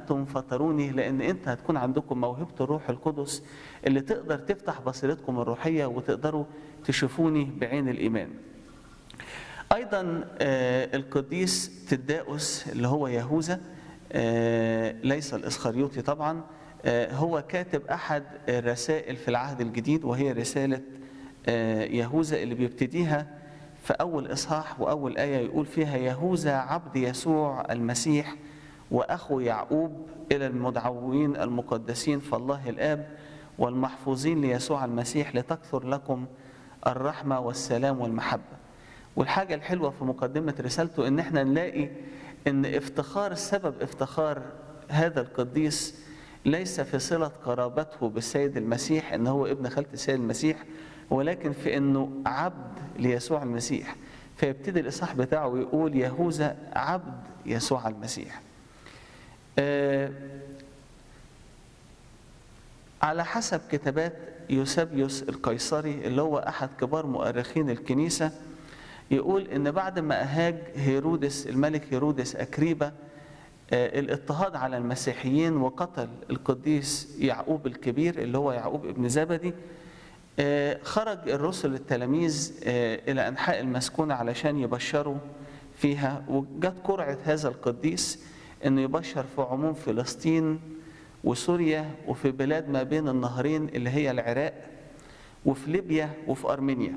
أنتم فطروني لأن أنت هتكون عندكم موهبة الروح القدس اللي تقدر تفتح بصيرتكم الروحية وتقدروا تشوفوني بعين الإيمان أيضا آه، القديس تداؤس اللي هو يهوذا آه، ليس الإسخريوطي طبعا آه، هو كاتب أحد الرسائل في العهد الجديد وهي رسالة آه، يهوذا اللي بيبتديها في أول إصحاح وأول آية يقول فيها يهوذا عبد يسوع المسيح وأخو يعقوب إلى المدعوين المقدسين فالله الآب والمحفوظين ليسوع المسيح لتكثر لكم الرحمة والسلام والمحبة والحاجة الحلوة في مقدمة رسالته إن احنا نلاقي إن افتخار سبب افتخار هذا القديس ليس في صلة قرابته بالسيد المسيح إن هو ابن خالة السيد المسيح ولكن في إنه عبد ليسوع المسيح فيبتدي الإصحاح بتاعه ويقول يهوذا عبد يسوع المسيح آه، على حسب كتابات يوسابيوس القيصري اللي هو أحد كبار مؤرخين الكنيسة يقول إن بعد ما أهاج هيرودس الملك هيرودس أكريبة آه، الاضطهاد على المسيحيين وقتل القديس يعقوب الكبير اللي هو يعقوب ابن زبدي آه، خرج الرسل التلاميذ آه، إلى أنحاء المسكونة علشان يبشروا فيها وجت قرعة هذا القديس إنه يبشر في عموم فلسطين وسوريا وفي بلاد ما بين النهرين اللي هي العراق وفي ليبيا وفي أرمينيا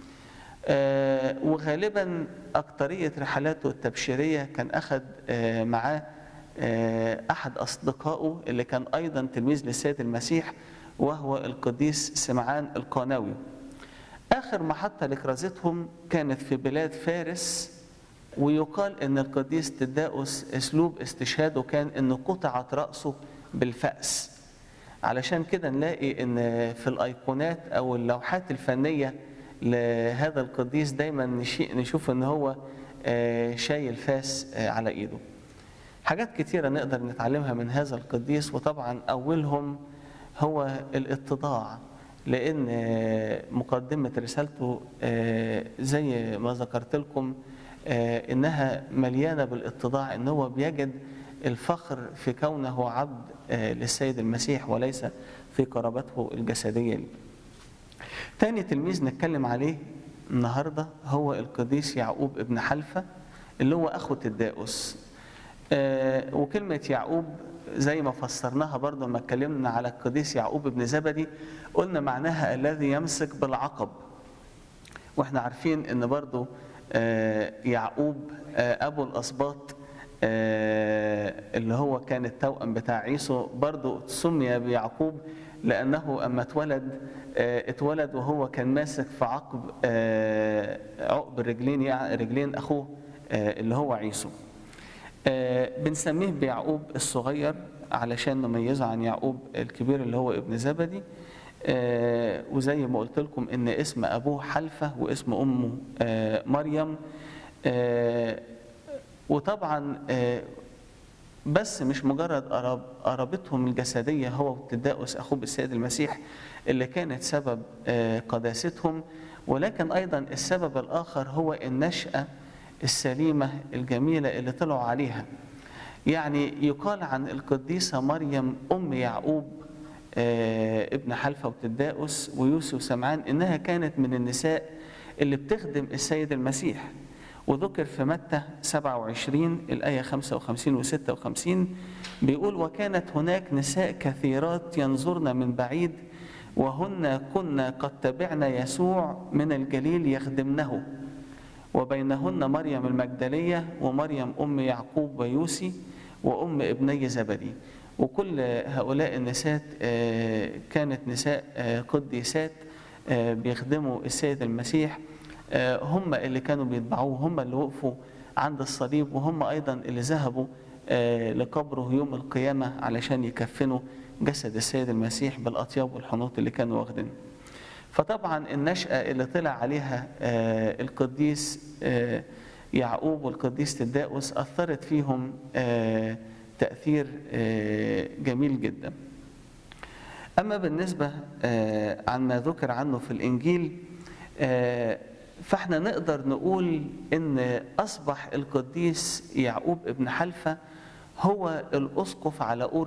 آه، وغالبا أكترية رحلاته التبشيرية كان أخذ آه، معاه آه، أحد أصدقائه اللي كان أيضا تلميذ للسيد المسيح وهو القديس سمعان القاناوي آخر محطة لكرازتهم كانت في بلاد فارس ويقال ان القديس تداؤس اسلوب استشهاده كان انه قطعت راسه بالفأس علشان كده نلاقي ان في الايقونات او اللوحات الفنيه لهذا القديس دايما نشي- نشوف ان هو آه، شايل فاس آه، على ايده حاجات كتيرة نقدر نتعلمها من هذا القديس وطبعا أولهم هو الاتضاع لأن آه، مقدمة رسالته آه، زي ما ذكرت لكم آه، إنها مليانة بالاتضاع إن هو بيجد الفخر في كونه عبد آه، للسيد المسيح وليس في قرابته الجسدية ليه. تاني تلميذ نتكلم عليه النهارده هو القديس يعقوب ابن حلفة اللي هو أخو تداؤس آه، وكلمة يعقوب زي ما فسرناها برضه لما اتكلمنا على القديس يعقوب ابن زبدي قلنا معناها الذي يمسك بالعقب واحنا عارفين ان برضه آه، يعقوب آه، ابو الاسباط آه، اللي هو كان التوأم بتاع عيسو برضه سمي بيعقوب لانه اما اتولد آه، اتولد وهو كان ماسك في عقب آه، عقب الرجلين يعني رجلين اخوه آه، اللي هو عيسو آه، بنسميه بيعقوب الصغير علشان نميزه عن يعقوب الكبير اللي هو ابن زبدي آه، وزي ما قلت لكم ان اسم ابوه حلفه واسم امه آه، مريم آه، وطبعا آه، بس مش مجرد قراب قرابتهم الجسديه هو وتداؤس اخوه بالسيد المسيح اللي كانت سبب آه، قداستهم ولكن ايضا السبب الاخر هو النشاه السليمه الجميله اللي طلعوا عليها يعني يقال عن القديسه مريم ام يعقوب آه، ابن حلفة وتداؤس ويوسف وسمعان إنها كانت من النساء اللي بتخدم السيد المسيح وذكر في متى 27 الآية 55 و 56 بيقول وكانت هناك نساء كثيرات ينظرن من بعيد وهن كنا قد تبعن يسوع من الجليل يخدمنه وبينهن مريم المجدلية ومريم أم يعقوب ويوسي وأم ابني زبدي وكل هؤلاء النساء آه، كانت نساء آه، قديسات آه، بيخدموا السيد المسيح آه، هم اللي كانوا بيتبعوه هم اللي وقفوا عند الصليب وهم أيضا اللي ذهبوا آه، لقبره يوم القيامة علشان يكفنوا جسد السيد المسيح بالأطياب والحنوط اللي كانوا واخدينها فطبعا النشأة اللي طلع عليها آه، القديس آه، يعقوب والقديس تداؤس أثرت فيهم آه، تأثير آه، جميل جدا أما بالنسبة آه، عن ما ذكر عنه في الإنجيل آه، فاحنا نقدر نقول إن أصبح القديس يعقوب ابن حلفة هو الأسقف على أور